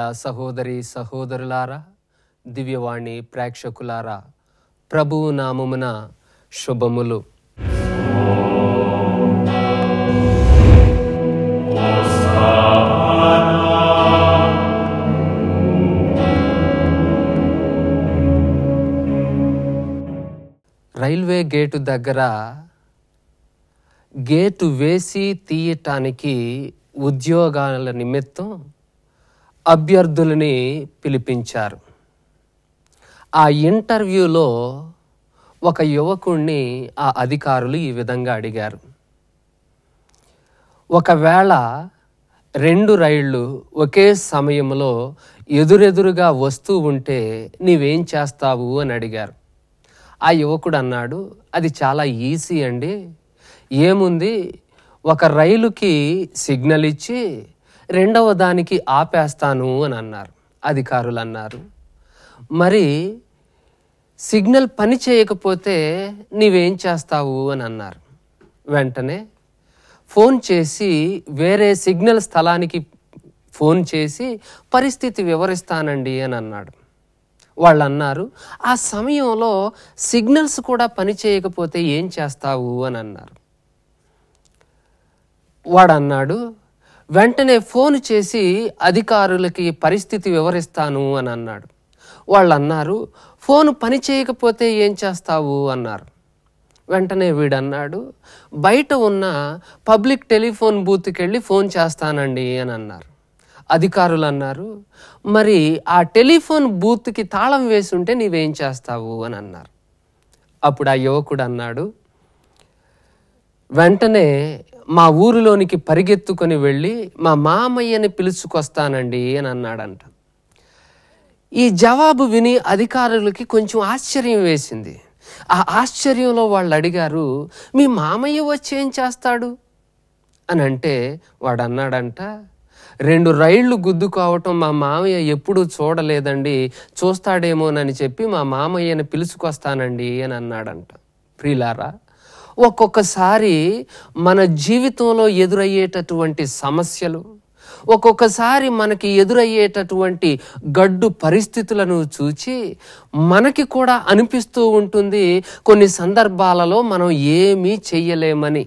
సహోదరి సహోదరులారా దివ్యవాణి ప్రేక్షకులారా ప్రభువు నామమున శుభములు రైల్వే గేటు దగ్గర గేటు వేసి తీయటానికి ఉద్యోగాల నిమిత్తం అభ్యర్థులని పిలిపించారు ఆ ఇంటర్వ్యూలో ఒక యువకుణ్ణి ఆ అధికారులు ఈ విధంగా అడిగారు ఒకవేళ రెండు రైళ్ళు ఒకే సమయంలో ఎదురెదురుగా వస్తూ ఉంటే నీవేం చేస్తావు అని అడిగారు ఆ యువకుడు అన్నాడు అది చాలా ఈజీ అండి ఏముంది ఒక రైలుకి సిగ్నల్ ఇచ్చి రెండవ దానికి ఆపేస్తాను అని అన్నారు అధికారులు అన్నారు మరి సిగ్నల్ పని చేయకపోతే నీవేం చేస్తావు అని అన్నారు వెంటనే ఫోన్ చేసి వేరే సిగ్నల్ స్థలానికి ఫోన్ చేసి పరిస్థితి వివరిస్తానండి అని అన్నాడు వాళ్ళు అన్నారు ఆ సమయంలో సిగ్నల్స్ కూడా పని చేయకపోతే ఏం చేస్తావు అని అన్నారు వాడు అన్నాడు వెంటనే ఫోన్ చేసి అధికారులకి పరిస్థితి వివరిస్తాను అని అన్నాడు వాళ్ళు అన్నారు ఫోన్ పని చేయకపోతే ఏం చేస్తావు అన్నారు వెంటనే వీడన్నాడు బయట ఉన్న పబ్లిక్ టెలిఫోన్ బూత్కి వెళ్ళి ఫోన్ చేస్తానండి అని అన్నారు అధికారులు అన్నారు మరి ఆ టెలిఫోన్ బూత్కి తాళం వేసి ఉంటే నీవేం చేస్తావు అని అన్నారు అప్పుడు ఆ యువకుడు అన్నాడు వెంటనే మా ఊరిలోనికి పరిగెత్తుకొని వెళ్ళి మా మామయ్యని పిలుచుకొస్తానండి అని అన్నాడంట ఈ జవాబు విని అధికారులకి కొంచెం ఆశ్చర్యం వేసింది ఆ ఆశ్చర్యంలో వాళ్ళు అడిగారు మీ మామయ్య వచ్చి ఏం చేస్తాడు అని అంటే వాడు అన్నాడంట రెండు రైళ్లు గుద్దుకోవటం మా మామయ్య ఎప్పుడూ చూడలేదండి చూస్తాడేమోనని చెప్పి మా మామయ్యని పిలుచుకొస్తానండి అని అన్నాడంట ప్రియులారా ఒక్కొక్కసారి మన జీవితంలో ఎదురయ్యేటటువంటి సమస్యలు ఒక్కొక్కసారి మనకి ఎదురయ్యేటటువంటి గడ్డు పరిస్థితులను చూచి మనకి కూడా అనిపిస్తూ ఉంటుంది కొన్ని సందర్భాలలో మనం ఏమీ చెయ్యలేమని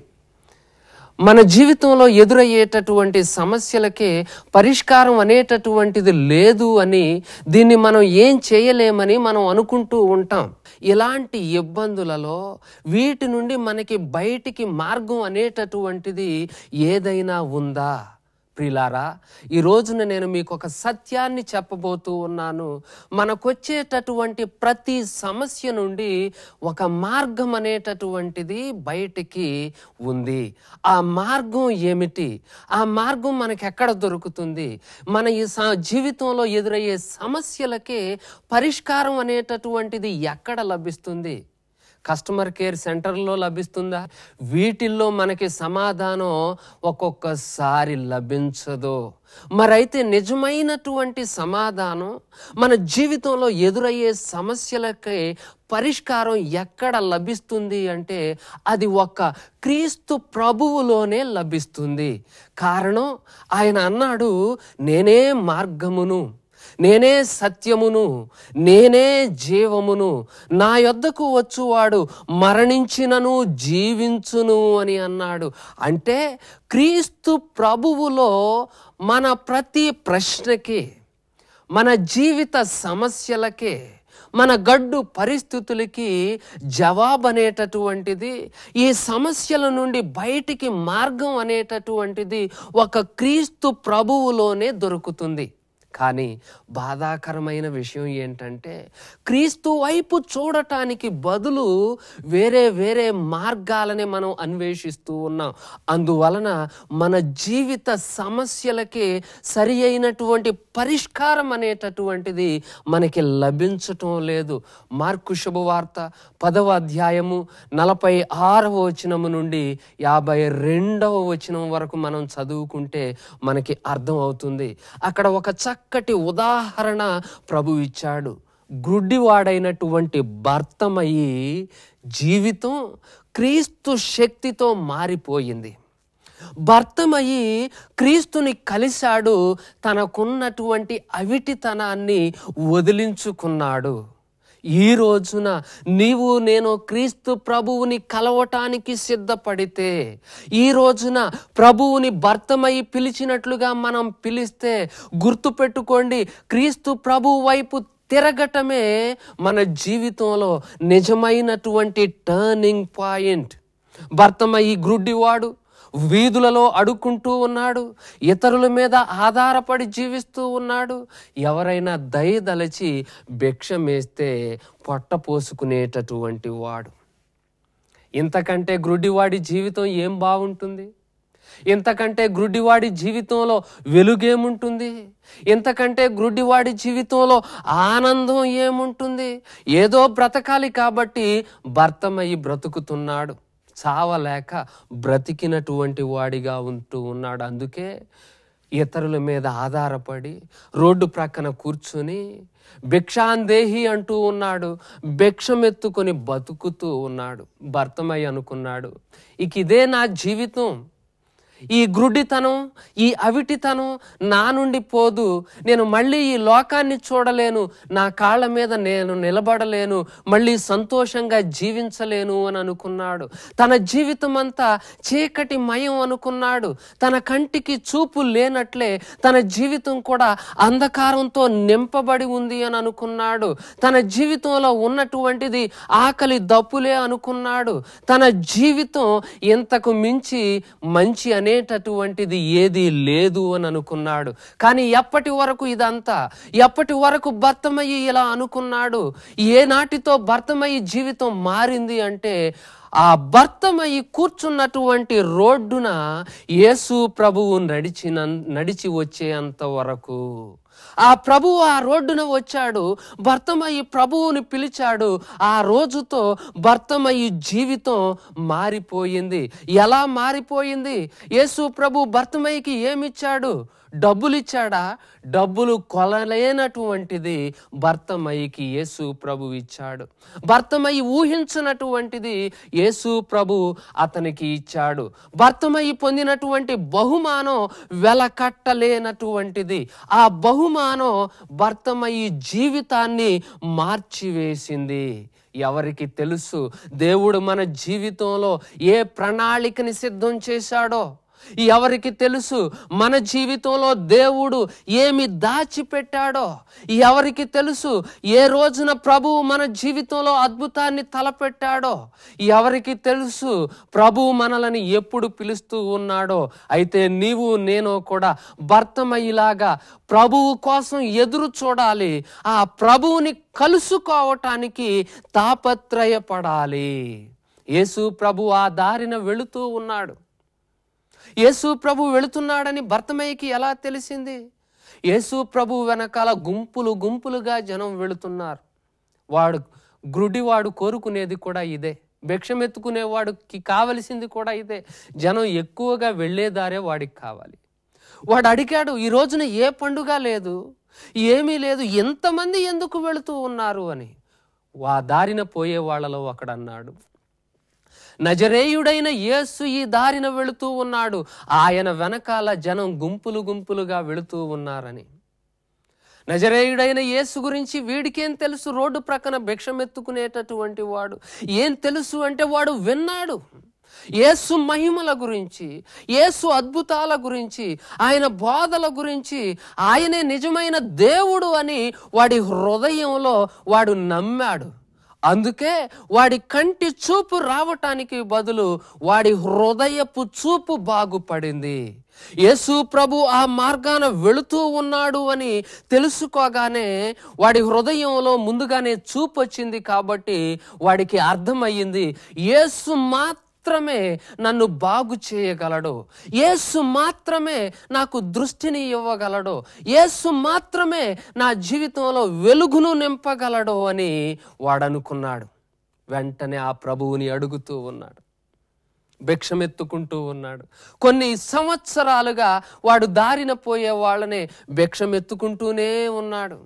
మన జీవితంలో ఎదురయ్యేటటువంటి సమస్యలకే పరిష్కారం అనేటటువంటిది లేదు అని దీన్ని మనం ఏం చేయలేమని మనం అనుకుంటూ ఉంటాం ఇలాంటి ఇబ్బందులలో వీటి నుండి మనకి బయటికి మార్గం అనేటటువంటిది ఏదైనా ఉందా ప్రిలారా ఈ రోజున నేను మీకు ఒక సత్యాన్ని చెప్పబోతూ ఉన్నాను మనకొచ్చేటటువంటి ప్రతి సమస్య నుండి ఒక మార్గం అనేటటువంటిది బయటికి ఉంది ఆ మార్గం ఏమిటి ఆ మార్గం మనకి ఎక్కడ దొరుకుతుంది మన ఈ స- జీవితంలో ఎదురయ్యే సమస్యలకే పరిష్కారం అనేటటువంటిది ఎక్కడ లభిస్తుంది కస్టమర్ కేర్ సెంటర్లో లభిస్తుందా వీటిల్లో మనకి సమాధానం ఒక్కొక్కసారి లభించదు మరైతే నిజమైనటువంటి సమాధానం మన జీవితంలో ఎదురయ్యే సమస్యలకి పరిష్కారం ఎక్కడ లభిస్తుంది అంటే అది ఒక్క క్రీస్తు ప్రభువులోనే లభిస్తుంది కారణం ఆయన అన్నాడు నేనే మార్గమును నేనే సత్యమును నేనే జీవమును నా యొద్దకు వచ్చువాడు మరణించినను జీవించును అని అన్నాడు అంటే క్రీస్తు ప్రభువులో మన ప్రతి ప్రశ్నకి మన జీవిత సమస్యలకే మన గడ్డు పరిస్థితులకి జవాబు అనేటటువంటిది ఈ సమస్యల నుండి బయటికి మార్గం అనేటటువంటిది ఒక క్రీస్తు ప్రభువులోనే దొరుకుతుంది కానీ బాధాకరమైన విషయం ఏంటంటే క్రీస్తు వైపు చూడటానికి బదులు వేరే వేరే మార్గాలని మనం అన్వేషిస్తూ ఉన్నాం అందువలన మన జీవిత సమస్యలకి సరి అయినటువంటి పరిష్కారం అనేటటువంటిది మనకి లభించటం లేదు మార్కు శుభవార్త పదవ అధ్యాయము నలభై ఆరవ వచనము నుండి యాభై రెండవ వచనం వరకు మనం చదువుకుంటే మనకి అర్థం అవుతుంది అక్కడ ఒక చక్కటి ఉదాహరణ ప్రభు ఇచ్చాడు గుడ్డివాడైనటువంటి భర్తమయ్యి జీవితం క్రీస్తు శక్తితో మారిపోయింది భర్తమయి క్రీస్తుని కలిశాడు తనకున్నటువంటి అవిటితనాన్ని వదిలించుకున్నాడు ఈ రోజున నీవు నేను క్రీస్తు ప్రభువుని కలవటానికి సిద్ధపడితే ఈ రోజున ప్రభువుని భర్తమై పిలిచినట్లుగా మనం పిలిస్తే గుర్తుపెట్టుకోండి క్రీస్తు ప్రభు వైపు తిరగటమే మన జీవితంలో నిజమైనటువంటి టర్నింగ్ పాయింట్ భర్తమయ్యి గ్రుడ్డివాడు వీధులలో అడుక్కుంటూ ఉన్నాడు ఇతరుల మీద ఆధారపడి జీవిస్తూ ఉన్నాడు ఎవరైనా దయదలచి భిక్షమేస్తే పొట్ట పోసుకునేటటువంటి వాడు ఇంతకంటే గ్రుడ్డివాడి జీవితం ఏం బాగుంటుంది ఇంతకంటే గ్రుడ్డివాడి జీవితంలో వెలుగేముంటుంది ఇంతకంటే గ్రుడ్డివాడి జీవితంలో ఆనందం ఏముంటుంది ఏదో బ్రతకాలి కాబట్టి భర్తమయ్యి బ్రతుకుతున్నాడు చావలేక బ్రతికినటువంటి వాడిగా ఉంటూ ఉన్నాడు అందుకే ఇతరుల మీద ఆధారపడి రోడ్డు ప్రక్కన కూర్చుని భిక్షాందేహి అంటూ ఉన్నాడు భిక్షమెత్తుకొని బతుకుతూ ఉన్నాడు భర్తమయ్య అనుకున్నాడు ఇక ఇదే నా జీవితం ఈ గ్రుడ్డితనం ఈ అవిటితనం నా నుండి పోదు నేను మళ్ళీ ఈ లోకాన్ని చూడలేను నా కాళ్ళ మీద నేను నిలబడలేను మళ్ళీ సంతోషంగా జీవించలేను అని అనుకున్నాడు తన జీవితం అంతా చీకటి మయం అనుకున్నాడు తన కంటికి చూపు లేనట్లే తన జీవితం కూడా అంధకారంతో నింపబడి ఉంది అని అనుకున్నాడు తన జీవితంలో ఉన్నటువంటిది ఆకలి దప్పులే అనుకున్నాడు తన జీవితం ఇంతకు మించి మంచి అనేటటువంటిది ఏది లేదు అని అనుకున్నాడు కానీ ఎప్పటి వరకు ఇదంతా ఎప్పటి వరకు భర్తమయ్యి ఇలా అనుకున్నాడు ఏ నాటితో భర్తమయ్యి జీవితం మారింది అంటే ఆ భర్తమయ్యి కూర్చున్నటువంటి రోడ్డున యేసు ప్రభువు నడిచిన నడిచి వచ్చేంత వరకు ఆ ప్రభువు ఆ రోడ్డున వచ్చాడు భర్తమయ్యి ప్రభువుని పిలిచాడు ఆ రోజుతో భర్తమయ్యి జీవితం మారిపోయింది ఎలా మారిపోయింది యేసు ప్రభు భర్తమయ్యకి ఏమిచ్చాడు డబ్బులు ఇచ్చాడా డబ్బులు కొలలేనటువంటిది భర్తమయ్యకి యేసు ప్రభు ఇచ్చాడు భర్తమయ్యి ఊహించినటువంటిది యేసు ప్రభు అతనికి ఇచ్చాడు భర్తమయ్యి పొందినటువంటి బహుమానం వెలకట్టలేనటువంటిది ఆ బహుమానం భర్తమయ్యి జీవితాన్ని మార్చివేసింది ఎవరికి తెలుసు దేవుడు మన జీవితంలో ఏ ప్రణాళికని సిద్ధం చేశాడో ఎవరికి తెలుసు మన జీవితంలో దేవుడు ఏమి దాచిపెట్టాడో ఎవరికి తెలుసు ఏ రోజున ప్రభువు మన జీవితంలో అద్భుతాన్ని తలపెట్టాడో ఎవరికి తెలుసు ప్రభువు మనలని ఎప్పుడు పిలుస్తూ ఉన్నాడో అయితే నీవు నేను కూడా భర్తమయ్యేలాగా ప్రభువు కోసం ఎదురు చూడాలి ఆ ప్రభువుని కలుసుకోవటానికి తాపత్రయపడాలి యేసు ప్రభు ఆ దారిన వెళుతూ ఉన్నాడు యేసు ప్రభు వెళుతున్నాడని భర్తమయ్యకి ఎలా తెలిసింది యేసు ప్రభు వెనకాల గుంపులు గుంపులుగా జనం వెళుతున్నారు వాడు గ్రుడివాడు కోరుకునేది కూడా ఇదే భిక్షమెత్తుకునేవాడికి కావలసింది కూడా ఇదే జనం ఎక్కువగా వెళ్ళేదారే వాడికి కావాలి వాడు అడిగాడు ఈ రోజున ఏ పండుగ లేదు ఏమీ లేదు ఎంతమంది ఎందుకు వెళుతూ ఉన్నారు అని వా దారిన పోయే వాళ్ళలో ఒకడన్నాడు నజరేయుడైన యేసు ఈ దారిన వెళుతూ ఉన్నాడు ఆయన వెనకాల జనం గుంపులు గుంపులుగా వెళుతూ ఉన్నారని నజరేయుడైన యేసు గురించి వీడికేం తెలుసు రోడ్డు ప్రక్కన భిక్షమెత్తుకునేటటువంటి వాడు ఏం తెలుసు అంటే వాడు విన్నాడు యేసు మహిమల గురించి యేసు అద్భుతాల గురించి ఆయన బోధల గురించి ఆయనే నిజమైన దేవుడు అని వాడి హృదయంలో వాడు నమ్మాడు అందుకే వాడి కంటి చూపు రావటానికి బదులు వాడి హృదయపు చూపు బాగుపడింది యేసు ప్రభు ఆ మార్గాన వెళుతూ ఉన్నాడు అని తెలుసుకోగానే వాడి హృదయంలో ముందుగానే చూపు వచ్చింది కాబట్టి వాడికి అర్థమయ్యింది యేసు మాత్రమే నన్ను బాగు చేయగలడు యేసు మాత్రమే నాకు దృష్టిని ఇవ్వగలడు యేసు మాత్రమే నా జీవితంలో వెలుగును నింపగలడు అని వాడనుకున్నాడు వెంటనే ఆ ప్రభువుని అడుగుతూ ఉన్నాడు భిక్షమెత్తుకుంటూ ఉన్నాడు కొన్ని సంవత్సరాలుగా వాడు దారిన పోయే వాళ్ళనే భిక్షమెత్తుకుంటూనే ఉన్నాడు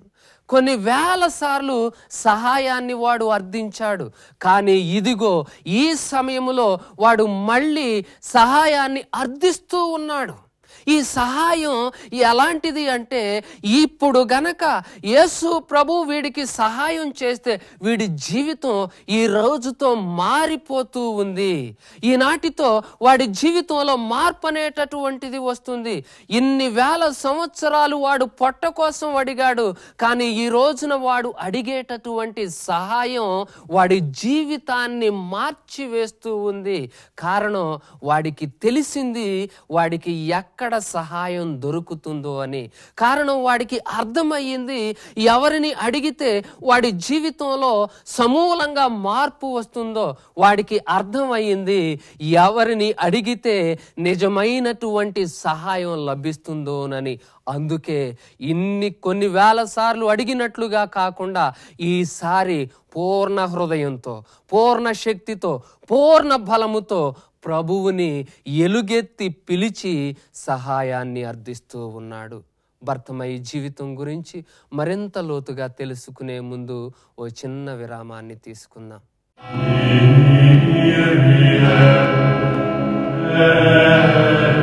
కొన్ని వేల సార్లు సహాయాన్ని వాడు అర్థించాడు కానీ ఇదిగో ఈ సమయంలో వాడు మళ్ళీ సహాయాన్ని అర్థిస్తూ ఉన్నాడు ఈ సహాయం ఎలాంటిది అంటే ఇప్పుడు గనక యేసు ప్రభు వీడికి సహాయం చేస్తే వీడి జీవితం ఈ రోజుతో మారిపోతూ ఉంది ఈనాటితో వాడి జీవితంలో మార్పు అనేటటువంటిది వస్తుంది ఇన్ని వేల సంవత్సరాలు వాడు పొట్ట కోసం అడిగాడు కానీ ఈ రోజున వాడు అడిగేటటువంటి సహాయం వాడి జీవితాన్ని మార్చివేస్తూ ఉంది కారణం వాడికి తెలిసింది వాడికి ఎక్కడ సహాయం దొరుకుతుందో అని కారణం వాడికి అర్థమయ్యింది ఎవరిని అడిగితే వాడి జీవితంలో సమూలంగా మార్పు వస్తుందో వాడికి అర్థమయ్యింది ఎవరిని అడిగితే నిజమైనటువంటి సహాయం లభిస్తుందోనని అందుకే ఇన్ని కొన్ని వేల సార్లు అడిగినట్లుగా కాకుండా ఈసారి పూర్ణ హృదయంతో పూర్ణ శక్తితో పూర్ణ బలముతో ప్రభువుని ఎలుగెత్తి పిలిచి సహాయాన్ని అర్థిస్తూ ఉన్నాడు భర్తమై జీవితం గురించి మరింత లోతుగా తెలుసుకునే ముందు ఓ చిన్న విరామాన్ని తీసుకుందాం Amen.